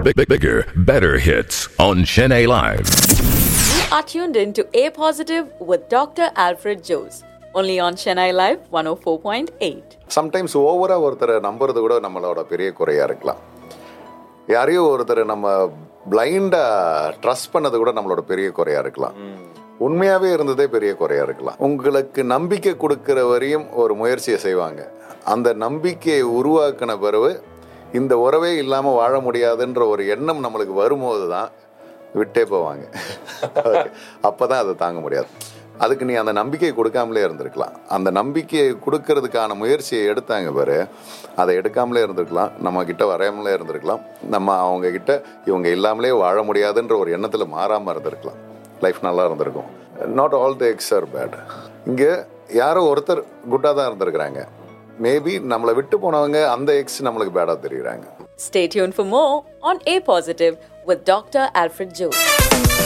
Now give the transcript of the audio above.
big, big, bigger, better hits on Chennai Live. You are tuned in to A Positive with Dr. Alfred Jose, only on Chennai Live 104.8. Sometimes ஓவராக ஒருத்தரை நம்புறது கூட நம்மளோட பெரிய குறையாக இருக்கலாம் யாரையோ ஒருத்தர் நம்ம பிளைண்டாக ட்ரஸ்ட் பண்ணது கூட நம்மளோட பெரிய குறையாக இருக்கலாம் உண்மையாகவே இருந்ததே பெரிய குறையாக இருக்கலாம் உங்களுக்கு நம்பிக்கை கொடுக்குற வரையும் ஒரு முயற்சியை செய்வாங்க அந்த நம்பிக்கையை உருவாக்கின பிறகு இந்த உறவே இல்லாமல் வாழ முடியாதுன்ற ஒரு எண்ணம் நம்மளுக்கு வரும்போது தான் விட்டே போவாங்க அப்போ தான் அதை தாங்க முடியாது அதுக்கு நீ அந்த நம்பிக்கையை கொடுக்காமலே இருந்திருக்கலாம் அந்த நம்பிக்கையை கொடுக்கறதுக்கான முயற்சியை எடுத்தாங்க பாரு அதை எடுக்காமலே இருந்திருக்கலாம் நம்ம கிட்ட வரையாமலே இருந்திருக்கலாம் நம்ம அவங்க கிட்ட இவங்க இல்லாமலே வாழ முடியாதுன்ற ஒரு எண்ணத்தில் மாறாமல் இருந்திருக்கலாம் லைஃப் நல்லா இருந்திருக்கும் not all the ex are bad இங்கே யாரோ ஒருத்தர் குட்டாக தான் இருந்திருக்கிறாங்க மேபி நம்மளை விட்டு போனவங்க அந்த எக்ஸ் நம்மளுக்கு பேடாக தெரியுறாங்க Stay tuned for more on A Positive with Dr. Alfred Jose.